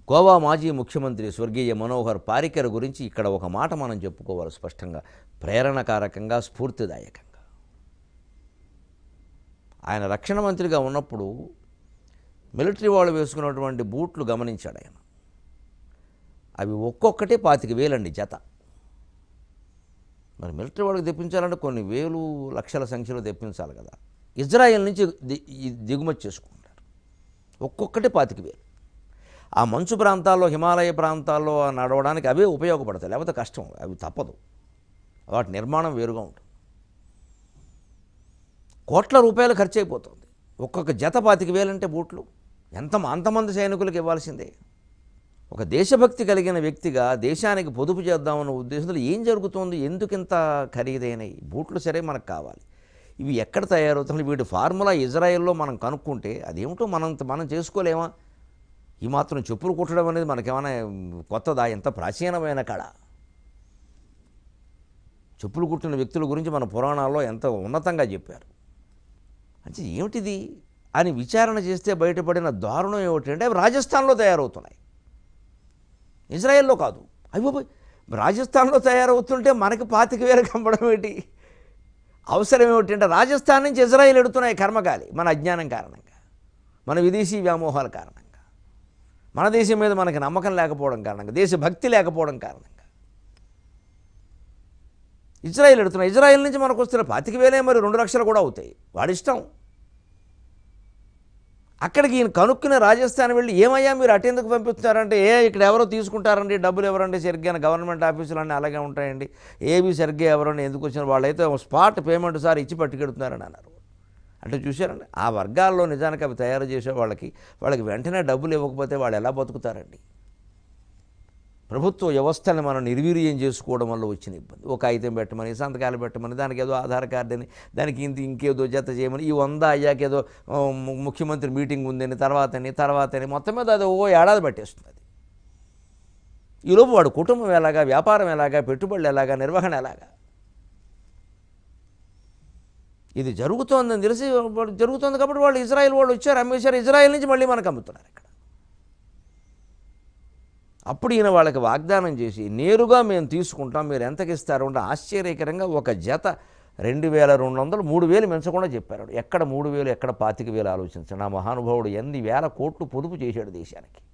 గోవా మాజీ ముఖ్యమంత్రి స్వర్గీయ మనోహర్ పారికర్ గురించి ఇక్కడ ఒక మాట మనం చెప్పుకోవాలి స్పష్టంగా ప్రేరణకారకంగా స్ఫూర్తిదాయకంగా ఆయన రక్షణ మంత్రిగా ఉన్నప్పుడు మిలిటరీ వాళ్ళు వేసుకున్నటువంటి బూట్లు గమనించాడు ఆయన అవి ఒక్కొక్కటే పాతిక వేలండి జత మరి మిలిటరీ వాళ్ళకి తెప్పించాలంటే కొన్ని వేలు లక్షల సంఖ్యలో తెప్పించాలి కదా ఇజ్రాయెల్ నుంచి ది- ఈ దిగుమతి చేసుకుంటారు ఒక్కొక్కటి పాతిక వేలు ఆ మంచు ప్రాంతాల్లో హిమాలయ ప్రాంతాల్లో నడవడానికి అవే ఉపయోగపడతాయి లేకపోతే కష్టం అవి తప్పదు వాటి నిర్మాణం వేరుగా ఉంటుంది కోట్ల రూపాయలు ఖర్చు అయిపోతుంది ఒక్కొక్క జత పాతిక వేలంటే బూట్లు ఎంత అంతమంది సైనికులకు ఇవ్వాల్సిందే ఒక దేశభక్తి కలిగిన వ్యక్తిగా దేశానికి పొదుపు చేద్దామన్న ఉద్దేశంలో ఏం జరుగుతోంది ఎందుకు ఇంత ఖరీదైనవి బూట్లు సరే మనకు కావాలి ఇవి ఎక్కడ తయారవుతున్నాయి వీటి ఫార్ములా ఇజ్రాయెల్లో మనం కనుక్కుంటే అదేమిటో మనం మనం చేసుకోలేమా ఈ మాత్రం చెప్పులు కుట్టడం అనేది మనకేమైనా కొత్తదా ఎంత ప్రాచీనమైన కళ చెప్పులు కుట్టిన వ్యక్తుల గురించి మన పురాణాల్లో ఎంత ఉన్నతంగా చెప్పారు అంటే ఏమిటిది అని విచారణ చేస్తే బయటపడిన దారుణం ఏమిటంటే అవి రాజస్థాన్లో తయారవుతున్నాయి ఇజ్రాయెల్లో కాదు అయ్యో పోయ్, రాజస్థాన్లో తయారవుతుంటే మనకి పాతిక వేలు కంపడం ఏంటి అవసరం ఏమిటంటే రాజస్థాన్ నుంచి ఇజ్రాయెల్ ఎడుతున్నాయి కర్మకాలి మన అజ్ఞానం కారణంగా మన విదేశీ వ్యామోహాల కారణంగా మన దేశం మీద మనకి నమ్మకం లేకపోవడం కారణంగా దేశభక్తి లేకపోవడం కారణంగా ఇజ్రాయెల్ ఎడుతున్నాయి ఇజ్రాయెల్ నుంచి మనకు వస్తున్న పాతిక వేలే మరి రెండు లక్షలు కూడా అవుతాయి వాడిష్టం అక్కడికి ఈయన కనుక్కునే రాజస్థాన్ వెళ్ళి ఏమయ్యా మీరు అటెందుకు పంపిస్తున్నారంటే ఏ ఇక్కడ ఎవరో తీసుకుంటారండి డబ్బులు ఎవరండి సరిగ్గా గవర్నమెంట్ ఆఫీసులు అన్నీ అలాగే ఉంటాయండి ఏవి సరిగ్గా ఎవరండి ఎందుకు వచ్చిన వాళ్ళైతే స్పాట్ పేమెంట్ సార్ ఇచ్చి పట్టుకెడుతున్నారని అన్నారు అంటే చూశారండి ఆ వర్గాల్లో నిజానికి అవి తయారు చేసే వాళ్ళకి వాళ్ళకి వెంటనే డబ్బులు ఇవ్వకపోతే వాళ్ళు ఎలా బతుకుతారండి ప్రభుత్వ వ్యవస్థని మనం నిర్వీర్యం చేసుకోవడం వల్ల వచ్చిన ఇబ్బంది ఒక ఐటెం పెట్టమని సంతకాలు పెట్టమని దానికి ఏదో ఆధార్ కార్డు అని దానికి ఇంత ఇంకేదో జత చేయమని ఈ వంద అయ్యాక ఏదో ఆ, ము- ముఖ్యమంత్రి మీటింగ్ ఉందని తర్వాతని తర్వాతని మొత్తం మీద అది ఓ ఏడాది పట్టేస్తుంది అది ఈలోపు వాడు కుటుంబం ఎలాగా వ్యాపారం ఎలాగా పెట్టుబడులు ఎలాగా నిర్వహణ ఎలాగా ఇది జరుగుతోందని తెలిసి వాడు జరుగుతోంది కాబట్టి వాళ్ళు ఇజ్రాయెల్ వాళ్ళు వచ్చారు అమ్మేశారు ఇజ్రాయెల్ నుంచి మళ్ళీ మనకు అమ్ముతున్నారు ఇక్కడ అప్పుడు ఈయన వాళ్ళకి వాగ్దానం చేసి నేరుగా మేము తీసుకుంటాం మీరు ఎంతకి ఇస్తారు అంటే ఆశ్చర్యకరంగా ఒక జత రెండు వేల రెండు వందలు మూడు వేలు మించకుండా చెప్పారు ఎక్కడ మూడు వేలు ఎక్కడ పాతిక వేలు ఆలోచించండి ఆ మహానుభావుడు ఎన్ని వేల కోట్లు పొదుపు చేశాడు దేశానికి